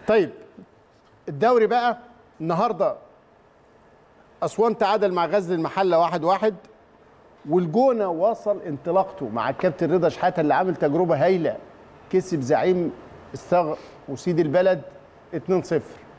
طيب الدوري بقى النهارده اسوان تعادل مع غزل المحله واحد واحد والجونه وصل انطلاقته مع الكابتن رضا شحاته اللي عامل تجربه هايله كسب زعيم استغ وسيد البلد 2-0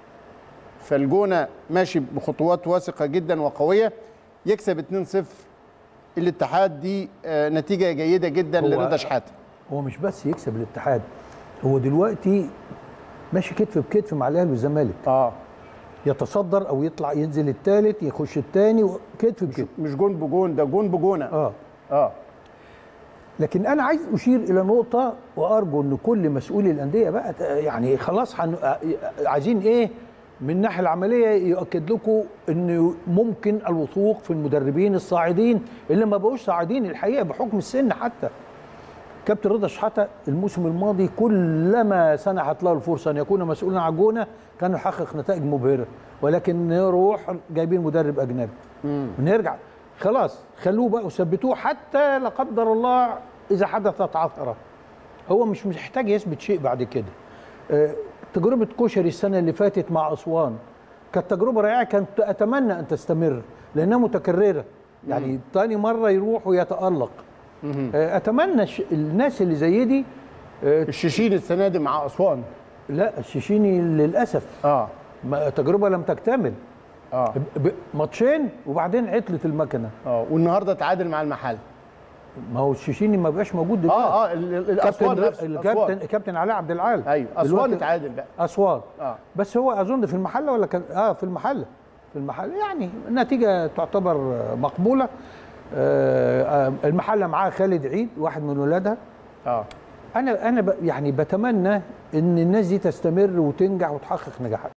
فالجونه ماشي بخطوات واثقه جدا وقويه يكسب 2-0 الاتحاد دي آه، نتيجه جيده جدا هو- لرضا شحاته هو مش بس يكسب الاتحاد هو دلوقتي ماشي كتف بكتف مع الاهلي والزمالك اه يتصدر او يطلع ينزل الثالث يخش الثاني كتف بكتف مش جون بجون ده جون بجونه اه اه لكن انا عايز اشير الى نقطه وارجو ان كل مسؤولي الانديه بقى ت- يعني خلاص حن... عايزين ايه من الناحيه العمليه يؤكد لكم ان ممكن الوثوق في المدربين الصاعدين اللي ما بقوش صاعدين الحقيقه بحكم السن حتى كابتن رضا شحاته الموسم الماضي كلما سنحت له الفرصه ان يكون مسؤولا عن جونه كان يحقق نتائج مبهره ولكن نروح جايبين مدرب اجنبي ونرجع خلاص خلوه بقى وثبتوه حتى لا قدر الله اذا حدثت عثره هو مش محتاج يثبت شيء بعد كده آه، تجربه كشري السنه اللي فاتت مع اسوان كانت تجربه رائعه كانت اتمنى ان تستمر لانها متكرره يعني تاني مره يروح ويتالق آه، اتمنى الش- الناس اللي زي دي آه، الشيشين السنه دي مع اسوان لا الشيشيني للاسف اه ما- تجربه لم تكتمل اه ب- ب- ماتشين وبعدين عطلت المكنه اه والنهارده تعادل مع المحل ما هو الشيشيني ما بقاش موجود دلوقتي اه اه ال- ال- الاسوان كابتن نفسه الكابتن أسوان. الكابتن علاء عبد العال ايوه اسوان دلوقتي اتعادل بقى اسوان اه بس هو اظن في المحله ولا كان اه في المحله في المحله يعني النتيجه تعتبر آه، مقبوله آه آه، المحله معاه خالد عيد واحد من ولادها اه انا انا ب- يعني بتمنى ان الناس دي تستمر وتنجح وتحقق نجاحات